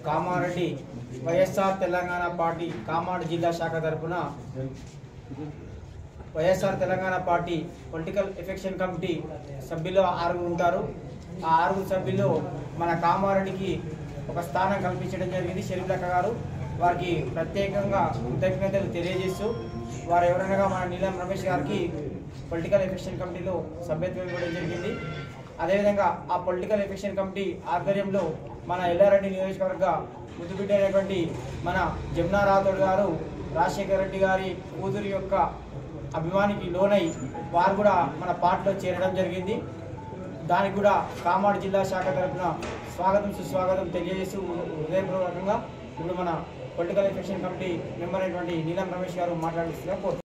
Kamareddy YSR Telangana party Kamareddy జిల్లా శాఖ తరపున YSR Telangana party political affection committee సభ్యులు ఆరుగురు ఉంటారు ఆ ఆరుగురు సభ్యులు మన కామారెడ్డికి ఒక స్థానం కల్పించడం జరిగింది షరీఫ్లక్క గారు వారికి ప్రత్యేకంగా కృతజ్ఞతలు తెలియజేస్తూ వారు ఎవరైనా మన నీలం రమేష్ గారికి పొలిటికల్ ఎఫెక్షన్ కమిటీలో సభ్యత్వం ఇవ్వడం జరిగింది అదేవిధంగా ఆ పొలిటికల్ ఎఫెక్షన్ కమిటీ ఆధ్వర్యంలో మన ఎల్లారెడ్డి నియోజకవర్గ ముద్దుబిడ్డ అయినటువంటి మన జమునా రాథోడ్ గారు రాజశేఖర రెడ్డి గారి కూతురు యొక్క అభిమానికి లోనై వారు కూడా మన పార్టీలో చేరడం జరిగింది దానికి కూడా కామాడు జిల్లా శాఖ తరఫున స్వాగతం సుస్వాగతం తెలియజేస్తూ హృదయపూర్వకంగా ఇప్పుడు మన పొలిటికల్ ఎఫెక్షన్ కమిటీ మెంబర్ అయినటువంటి నీలం రమేష్ గారు మాట్లాడిస్తున్నారు